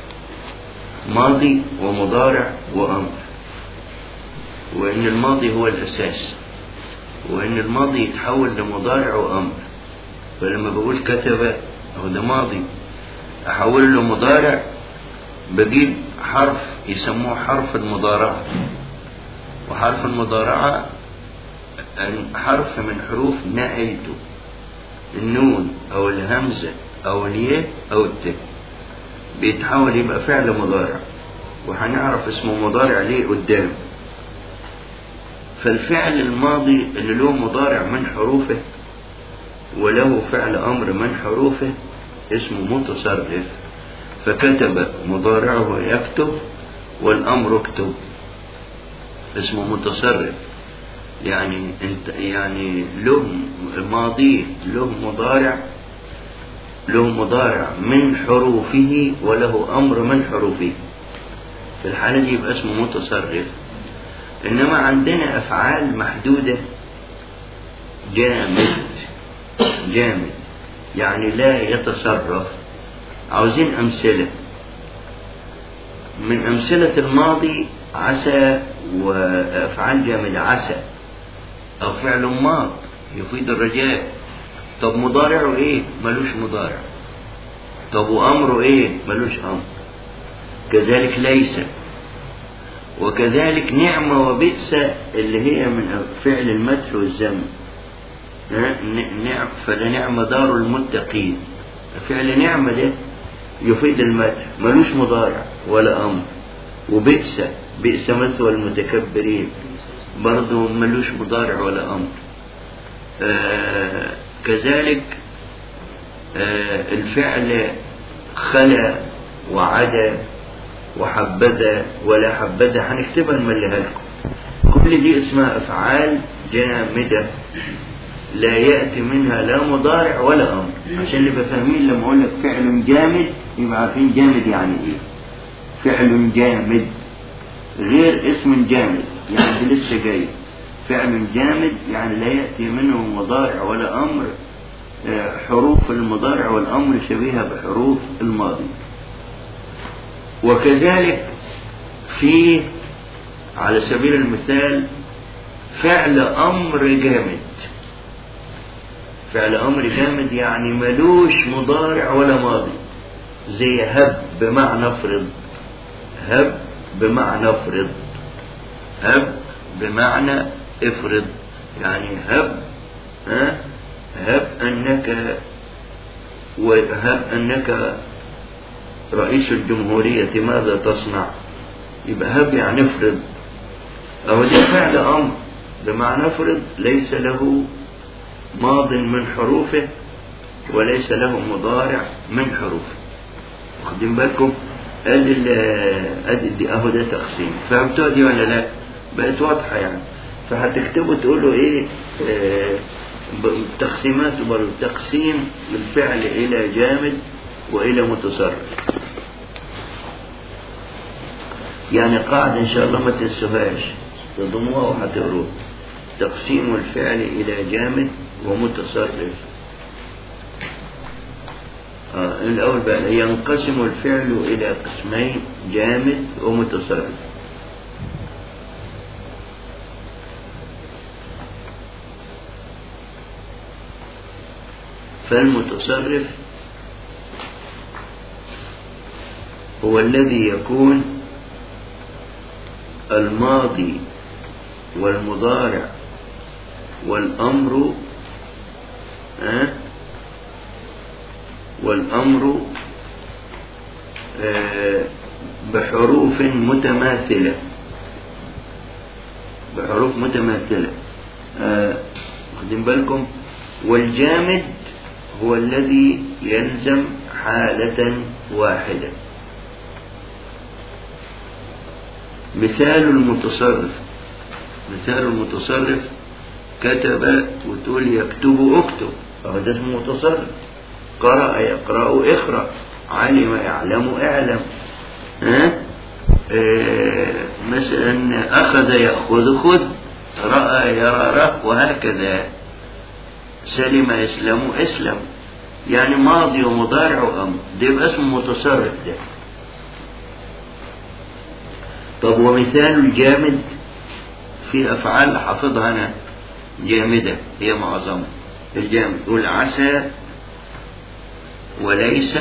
ماضي ومضارع وامر وان الماضي هو الاساس وان الماضي يتحول لمضارع وامر فلما بقول كتب هو ده ماضي احوله لمضارع بجيب حرف يسموه حرف المضارعة وحرف المضارعة حرف من حروف نأيته النون أو الهمزة أو الياء أو التاء بيتحول يبقى فعل مضارع وهنعرف اسمه مضارع ليه قدام فالفعل الماضي اللي له مضارع من حروفه وله فعل أمر من حروفه اسمه متصرف فكتب مضارعه يكتب والأمر اكتب اسمه متصرف يعني انت يعني له ماضي له مضارع له مضارع من حروفه وله أمر من حروفه في الحالة دي يبقى اسمه متصرف إنما عندنا أفعال محدودة جامد جامد يعني لا يتصرف عاوزين أمثلة من أمثلة الماضي عسى وأفعال جامد عسى أو فعل ماض يفيد الرجاء طب مضارعه إيه؟ ملوش مضارع طب وأمره إيه؟ ملوش أمر كذلك ليس وكذلك نعمة وبئس اللي هي من فعل المدح والذم نعم فلنعم دار المتقين فعل نعمة ده يفيد المدح ملوش مضارع ولا أمر وبئس بئس مثوى المتكبرين برضه ملوش مضارع ولا أمر آه كذلك آه الفعل خلا وعدا وحبذا ولا حبذا هنكتبها نمليها لكم كل دي اسمها أفعال جامدة لا يأتي منها لا مضارع ولا أمر عشان اللي فاهمين لما أقول لك فعل جامد يبقى عارفين جامد يعني إيه فعل جامد غير اسم جامد يعني دي لسه جاي فعل جامد يعني لا يأتي منه مضارع ولا أمر حروف المضارع والأمر شبيهة بحروف الماضي وكذلك في على سبيل المثال فعل أمر جامد فعل أمر جامد يعني ملوش مضارع ولا ماضي زي هب بمعنى افرض هب بمعنى افرض هب بمعنى افرض يعني هب ها هب أنك وهب أنك رئيس الجمهورية ماذا تصنع يبقى هب يعني افرض أو ده فعل أمر بمعنى افرض ليس له ماض من حروفه وليس له مضارع من حروفه واخدين بالكم ادي ادي دي اهو ده تقسيم فهمتوها دي ولا لا بقت واضحه يعني فهتكتبوا تقولوا ايه آه تقسيمات برضه تقسيم الفعل الى جامد والى متصرف يعني قاعدة إن شاء الله ما تنسوهاش تضموها وهتقروها تقسيم الفعل إلى جامد ومتصرف آه الأول بقى ينقسم الفعل إلى قسمين جامد ومتصرف فالمتصرف هو الذي يكون الماضي والمضارع والأمر أه والأمر أه بحروف متماثلة بحروف متماثلة أه واخدين بالكم والجامد هو الذي يلزم حالة واحدة مثال المتصرف مثال المتصرف كتب وتقول يكتب اكتب فهو ده اسمه متصرف قرأ يقرأ اقرأ علم يعلم اعلم ها اه مثلا أخذ يأخذ خذ رأى يرى رأى وهكذا سلم يسلم اسلم يعني ماضي ومضارع وأمر ده يبقى اسمه متصرف ده طب ومثال الجامد في أفعال حافظها أنا جامدة هي معظمها الجامد يقول عسى وليس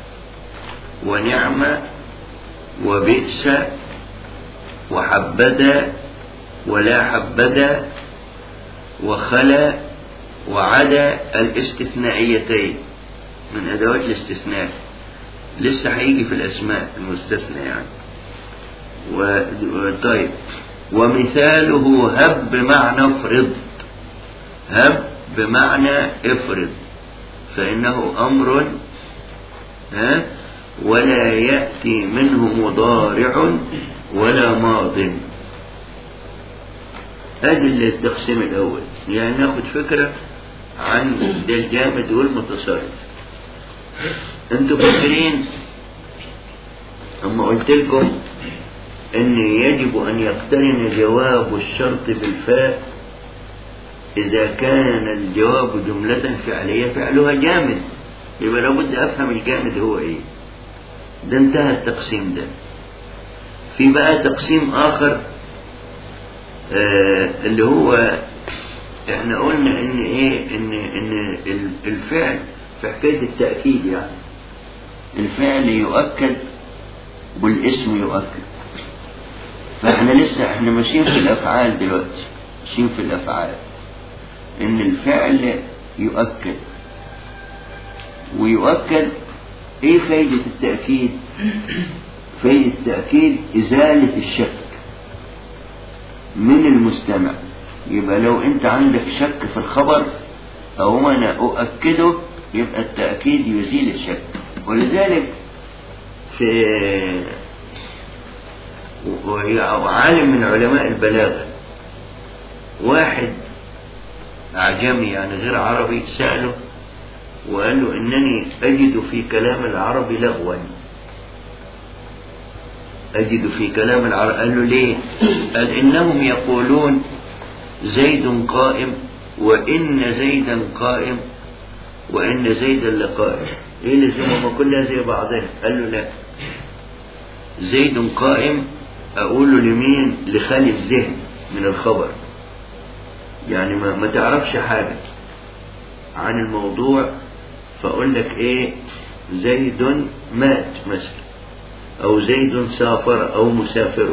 ونعم وبئس وحبذا ولا حبذا وخلا وعدا الاستثنائيتين من أدوات الاستثناء لسه هيجي في الأسماء المستثنى يعني و... و- طيب ومثاله هب بمعنى افرض هب بمعنى افرض فإنه أمر ها ولا يأتي منه مضارع ولا ماض هذه التقسيم الأول يعني ناخد فكرة عن ده الجامد والمتصرف انتوا فاكرين اما قلت لكم ان يجب ان يقترن جواب الشرط بالفاء اذا كان الجواب جملة فعلية فعلها جامد يبقى لابد افهم الجامد هو ايه ده انتهى التقسيم ده في بقى تقسيم اخر آه اللي هو احنا قلنا ان ايه ان ان ال- الفعل في حكايه التاكيد يعني الفعل يؤكد والاسم يؤكد فاحنا لسه احنا ماشيين في الافعال دلوقتي ماشيين في الافعال ان الفعل يؤكد ويؤكد ايه فايدة التأكيد فايدة التأكيد ازالة الشك من المستمع يبقى لو انت عندك شك في الخبر او انا اؤكده يبقى التأكيد يزيل الشك ولذلك في وعالم من علماء البلاغة واحد أعجمي يعني غير عربي سأله وقال له إنني أجد في كلام العرب لغوا أجد في كلام العرب قال له ليه قال إنهم يقولون زيد قائم وإن زيدا قائم وإن زيدا لقائم إيه اللي ما كلها زي بعضها قال له لا زيد قائم أقول له لمين لخالي الذهن من الخبر يعني ما, ما تعرفش حاجة عن الموضوع فأقول لك إيه زيد مات مثلا أو زيد سافر أو مسافر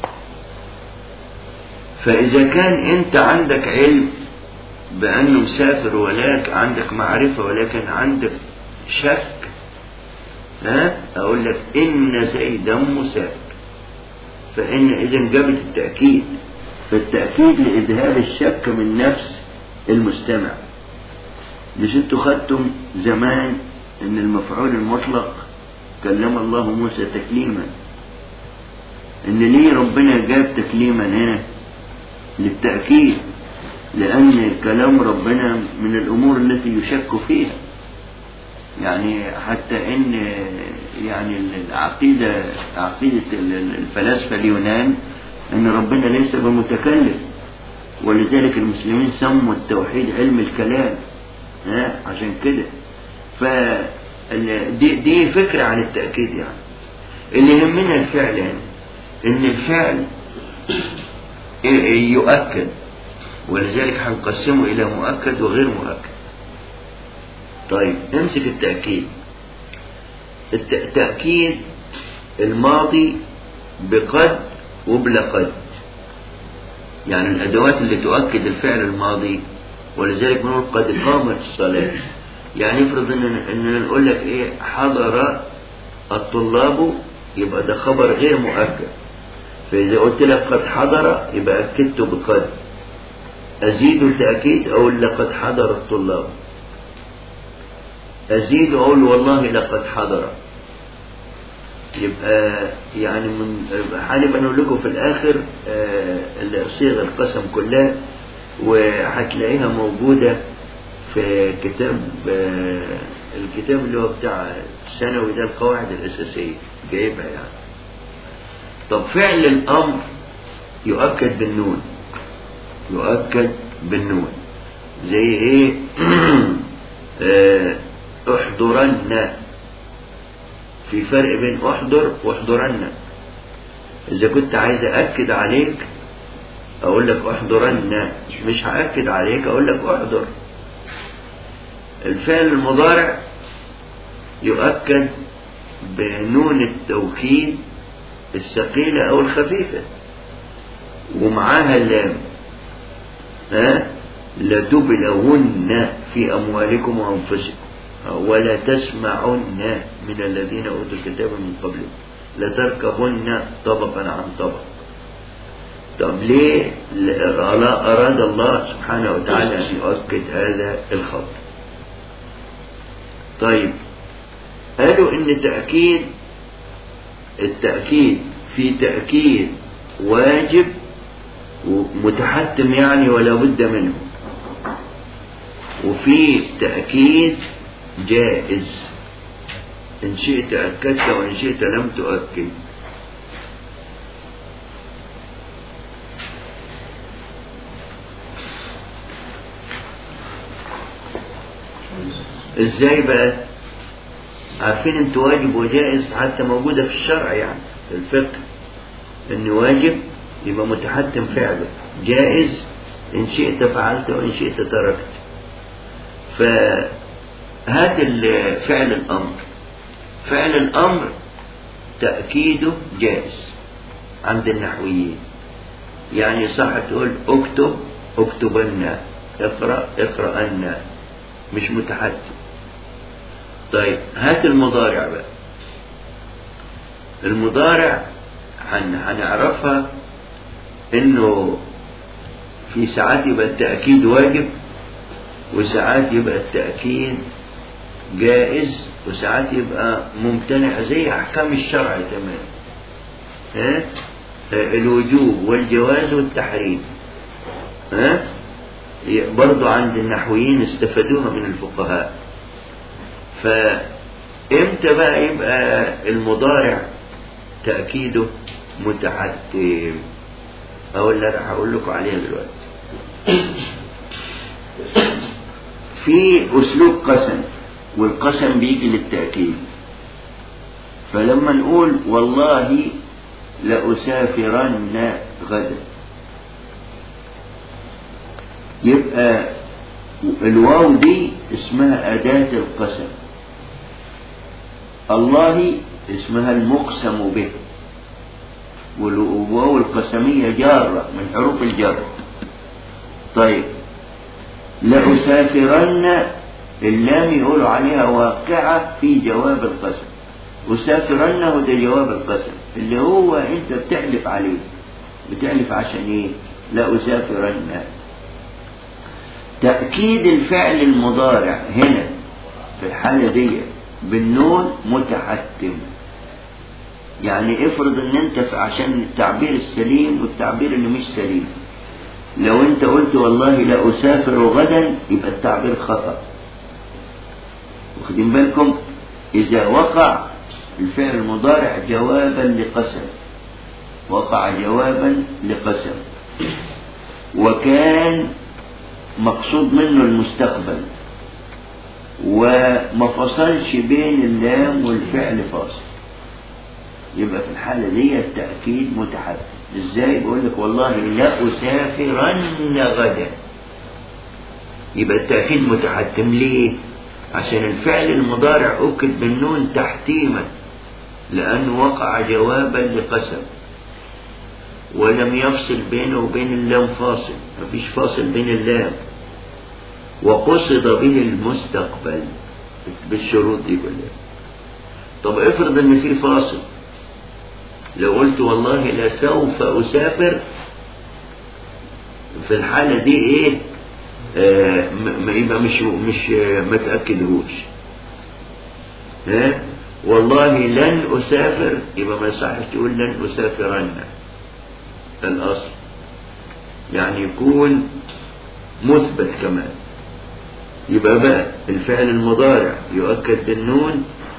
فإذا كان أنت عندك علم بأنه مسافر ولكن عندك معرفة ولكن عندك شك ها أقول لك إن زيدا مسافر فإن إذا جابت التأكيد فالتأكيد لإذهاب الشك من نفس المستمع مش انتوا خدتم زمان ان المفعول المطلق كلم الله موسى تكليما ان ليه ربنا جاب تكليما هنا للتأكيد لأن كلام ربنا من الأمور التي يشك فيها يعني حتى إن يعني العقيدة عقيدة الفلاسفة اليونان أن ربنا ليس بمتكلم ولذلك المسلمين سموا التوحيد علم الكلام ها عشان كده ف دي, دي فكرة عن التأكيد يعني اللي يهمنا الفعل يعني إن الفعل يؤكد ولذلك هنقسمه إلى مؤكد وغير مؤكد طيب امسك التأكيد التأكيد الماضي بقد وبلا قد يعني الأدوات اللي تؤكد الفعل الماضي ولذلك نقول قد قامت الصلاة يعني افرض اننا, إننا نقول لك ايه حضر الطلاب يبقى ده خبر غير مؤكد فإذا قلت لك قد حضر يبقى أكدته بقد أزيد التأكيد أقول لقد حضر الطلاب أزيد أقول والله لقد حضر يبقى يعني من هنبقى نقول لكم في الآخر صيغ القسم كلها وهتلاقيها موجودة في كتاب الكتاب اللي هو بتاع الثانوي ده القواعد الأساسية جايبها يعني طب فعل الأمر يؤكد بالنون يؤكد بالنون زي ايه اه احضرن في فرق بين احضر واحضرن اذا كنت عايز اكد عليك اقول لك احضرن مش هاكد عليك اقول لك احضر الفعل المضارع يؤكد بنون التوكيد الثقيلة او الخفيفة ومعاها اللام ها لتبلون في أموالكم وأنفسكم ولا تسمعن من الذين أوتوا الكتاب من قبلكم لتركبن طبقا عن طبق طب ليه أراد الله سبحانه وتعالى أن يؤكد هذا الخبر طيب قالوا ان تأكيد التأكيد في تأكيد واجب متحتم يعني ولا بد منه وفي تأكيد جائز إن شئت أكدت وإن شئت لم تؤكد ازاي بقى عارفين انت واجب وجائز حتى موجودة في الشرع يعني في الفقه ان واجب يبقى متحتم فعله جائز ان شئت فعلت وان شئت تركت فهذا فعل الامر فعل الامر تأكيده جائز عند النحويين يعني صح تقول اكتب اكتبن اقرأ اقرأن مش متحتم طيب هات المضارع بقى المضارع هنعرفها انه في ساعات يبقى التأكيد واجب وساعات يبقى التأكيد جائز وساعات يبقى ممتنع زي أحكام الشرع تمام ها الوجوب والجواز والتحريم ها برضو عند النحويين استفادوها من الفقهاء فامتى بقى يبقى المضارع تأكيده متحتم أو اللي أنا هقول لكم عليها دلوقتي في أسلوب قسم والقسم بيجي للتأكيد فلما نقول والله لأسافرن غدا يبقى الواو دي اسمها أداة القسم الله اسمها المقسم به والواو القسمية جارة من حروف الجر طيب لأسافرن اللام يقولوا عليها واقعة في جواب القسم أسافرن وده جواب القسم اللي هو أنت بتحلف عليه بتحلف عشان إيه لا أسافرن تأكيد الفعل المضارع هنا في الحالة دي بالنون متحتم يعني افرض ان انت عشان التعبير السليم والتعبير اللي مش سليم لو انت قلت والله لا اسافر غدا يبقى التعبير خطأ واخدين بالكم اذا وقع الفعل المضارع جوابا لقسم وقع جوابا لقسم وكان مقصود منه المستقبل وما فصلش بين اللام والفعل فاصل يبقى في الحالة دي التأكيد متحدث ازاي بقول لك والله لا أسافرن غدا يبقى التأكيد متحتم ليه عشان الفعل المضارع أكد بالنون تحتيما لأنه وقع جوابا لقسم ولم يفصل بينه وبين اللام فاصل مفيش فاصل بين اللام وقصد به المستقبل بالشروط دي كلها طب افرض ان في فاصل لو قلت والله لسوف اسافر في الحالة دي ايه آه ما يبقى مش مش ما تأكدهوش ها والله لن اسافر يبقى ما يصحش تقول لن اسافرن الأصل يعني يكون مثبت كمان يبقى بقى الفعل المضارع يؤكد بالنون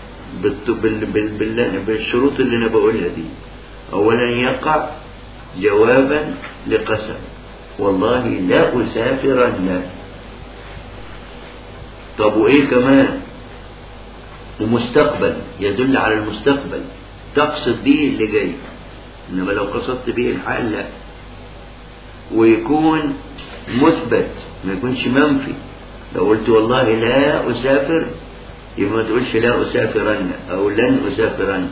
بالشروط اللي انا بقولها دي اولا يقع جوابا لقسم والله لا اسافرن طب وايه كمان ومستقبل يدل على المستقبل تقصد به اللي جاي انما لو قصدت به الحال لا ويكون مثبت ما يكونش منفي لو قلت والله لا اسافر يبقى ما تقولش لا اسافرن او لن اسافرن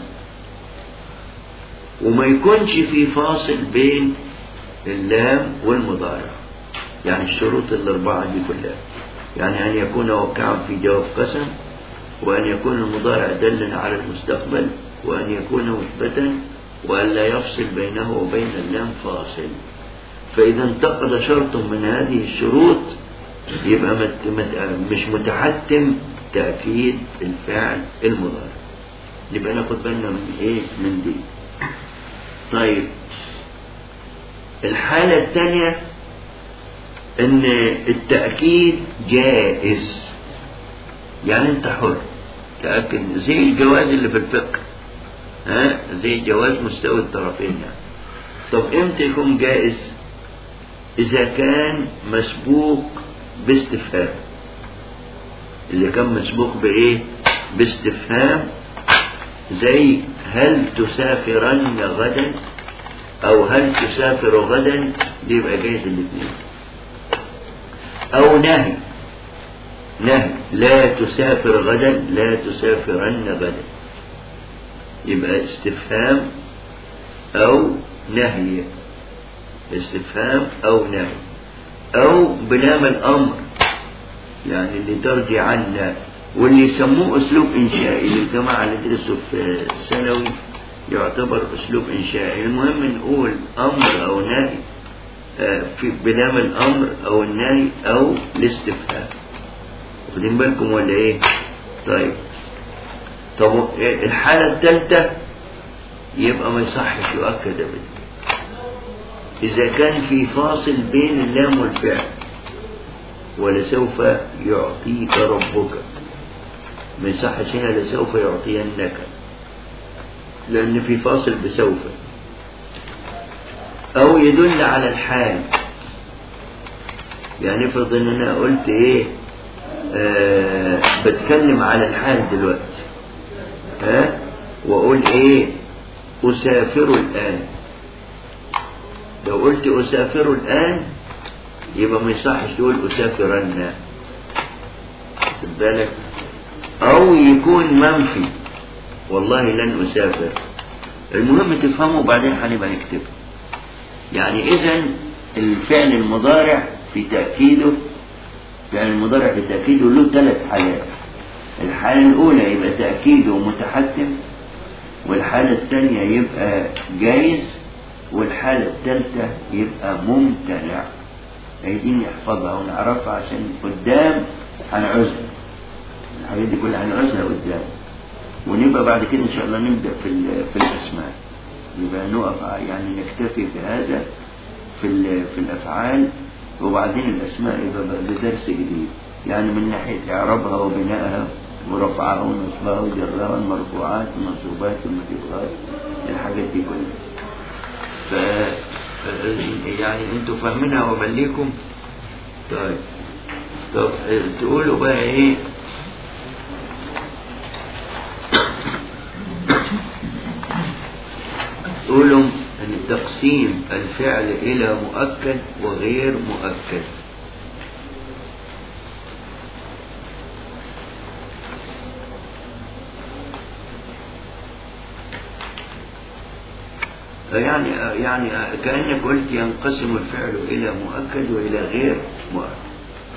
وما يكونش في فاصل بين اللام والمضارع يعني الشروط الاربعه دي كلها يعني ان يكون وقعا في جواب قسم وأن يكون المضارع دلا على المستقبل وأن يكون مثبتا وأن لا يفصل بينه وبين اللام فاصل فإذا انتقد شرط من هذه الشروط يبقى مت مت مش متحتم تأكيد الفعل المضارع يبقى ناخد بالنا من ايه من دي طيب الحالة الثانية ان التأكيد جائز يعني انت حر تأكد زي الجواز اللي في الفقه ها زي الجواز مستوي الطرفين يعني طب امتى يكون جائز اذا كان مسبوق باستفهام اللي كان مسبوق بايه باستفهام زي هل تسافرن غدا او هل تسافر غدا دي يبقى جايز الاثنين او نهي نهي لا تسافر غدا لا تسافرن غدا يبقى استفهام او نهي استفهام او نهي او بلام الامر يعني اللي ترجع عنا واللي يسموه اسلوب انشائي الجماعه اللي درسوا في ثانوي يعتبر اسلوب انشائي المهم نقول امر او نهي آه، في بلام الامر او النهي او الاستفهام واخدين بالكم ولا ايه طيب طب الحاله الثالثه يبقى ما يصحش يؤكد ابدا اذا كان في فاصل بين اللام والفعل ولسوف يعطيك ربك ما يصحش هنا لسوف يعطينك لأن في فاصل بسوف أو يدل على الحال يعني افرض ان انا قلت ايه آه بتكلم على الحال دلوقتي ها واقول ايه اسافر الان لو قلت اسافر الان يبقى ما يصحش تقول اسافرن خد بالك او يكون منفي والله لن اسافر المهم تفهمه وبعدين هنبقى نكتبه يعني اذا الفعل المضارع في تأكيده فعل المضارع في تأكيده له ثلاث حالات الحالة الأولى يبقى تأكيده متحتم والحالة الثانية يبقى جايز والحالة الثالثة يبقى ممتنع عايزين نحفظها ونعرفها عشان قدام هنعوزها الحاجات دي كلها هنعوزها قدام ونبقى بعد كده ان شاء الله نبدا في في الاسماء يبقى نقف يعني نكتفي بهذا في في الافعال وبعدين الاسماء يبقى بدرس جديد يعني من ناحيه اعرابها وبنائها ورفعها ونصبها وجرها المرفوعات المنصوبات المجرورات الحاجات دي كلها ف يعني انتوا فاهمينها وبليكم طيب طب تقولوا بقى ايه تقولوا ان تقسيم الفعل الى مؤكد وغير مؤكد يعني يعني كأنك قلت ينقسم الفعل إلى مؤكد وإلى غير مؤكد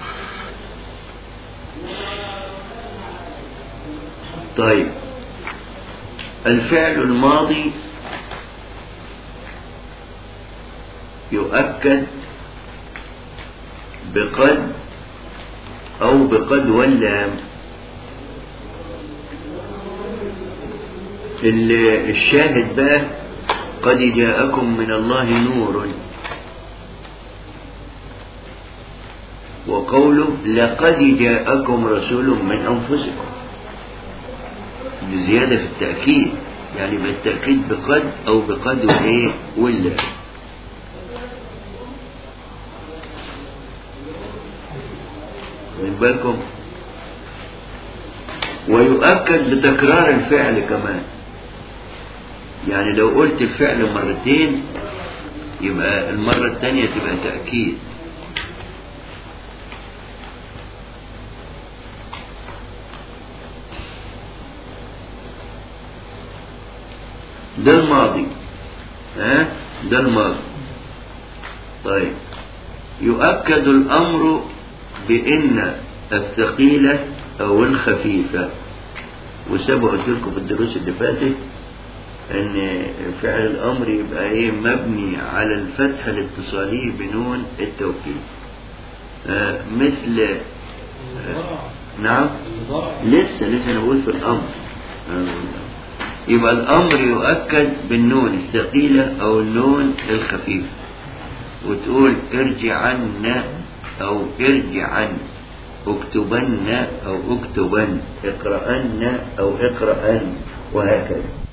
طيب الفعل الماضي يؤكد بقد أو بقد واللام الشاهد بقى قد جاءكم من الله نور وقوله لقد جاءكم رسول من أنفسكم بزيادة في التأكيد يعني بالتأكيد بقد أو بقد وإيه ولا من بالكم ويؤكد بتكرار الفعل كمان يعني لو قلت الفعل مرتين يبقى المرة الثانية تبقى تأكيد ده الماضي ها ده الماضي طيب يؤكد الأمر بإن الثقيلة أو الخفيفة وسبق قلت لكم في الدروس اللي فاتت ان فعل الامر يبقى ايه مبني على الفتح الاتصالي بنون التوكيد آه مثل آه نعم لسه لسه انا بقول في الامر آه يبقى الامر يؤكد بالنون الثقيله او النون الخفيفه وتقول ارجعن او ارجعن اكتبن او اكتبن اقرأن او اقرأن وهكذا